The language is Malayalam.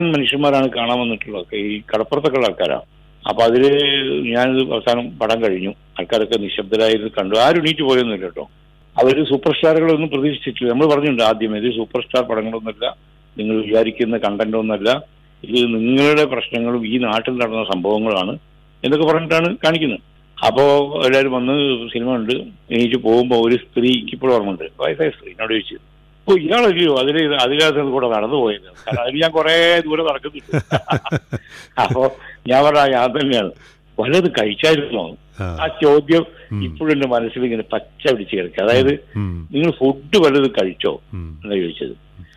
മനുഷ്യന്മാരാണ് കാണാൻ വന്നിട്ടുള്ളത് ഈ കടപ്പുറത്തൊക്കെ ഉള്ള ആൾക്കാരാണ് അപ്പൊ അതില് ഞാനിത് അവസാനം പടം കഴിഞ്ഞു ആൾക്കാരൊക്കെ നിശബ്ദരായിരുന്നു കണ്ടു ആരും എണീറ്റ് പോയൊന്നുമില്ല കേട്ടോ അവര് സൂപ്പർ സ്റ്റാറുകളൊന്നും പ്രതീക്ഷിച്ചിട്ടില്ല നമ്മൾ പറഞ്ഞിട്ടുണ്ട് ആദ്യം ഇത് സൂപ്പർ സ്റ്റാർ പടങ്ങളൊന്നുമല്ല നിങ്ങൾ വിചാരിക്കുന്ന കണ്ടന്റ് ഒന്നല്ല ഇത് നിങ്ങളുടെ പ്രശ്നങ്ങളും ഈ നാട്ടിൽ നടന്ന സംഭവങ്ങളാണ് എന്നൊക്കെ പറഞ്ഞിട്ടാണ് കാണിക്കുന്നത് അപ്പോ എല്ലാവരും വന്ന് സിനിമ ഉണ്ട് എണീറ്റ് പോകുമ്പോൾ ഒരു സ്ത്രീക്ക് ഇപ്പോഴും ഓർമ്മയുണ്ട് വയസ്സായ സ്ത്രീ എന്നോട് ചോദിച്ചു ഓ ഇയാളല്ലയോ അതിൽ അതിനകത്ത് കൂടെ നടന്നു പോയത് കാരണം അതിൽ ഞാൻ കുറെ ദൂരെ നടക്കുന്നുണ്ട് അപ്പോ ഞാൻ പറഞ്ഞ ഞാൻ തന്നെയാണ് വല്ലത് കഴിച്ചായിരുന്നോ ആ. ആ ചോദ്യം ഉം. ഇപ്പോഴും എന്റെ മനസ്സിൽ ഇങ്ങനെ പച്ച പിടിച്ച് കിടക്കുക അതായത് ഉം. നിങ്ങൾ ഫുഡ് വല്ലത് കഴിച്ചോ ഉം. എന്നാ ചോദിച്ചത്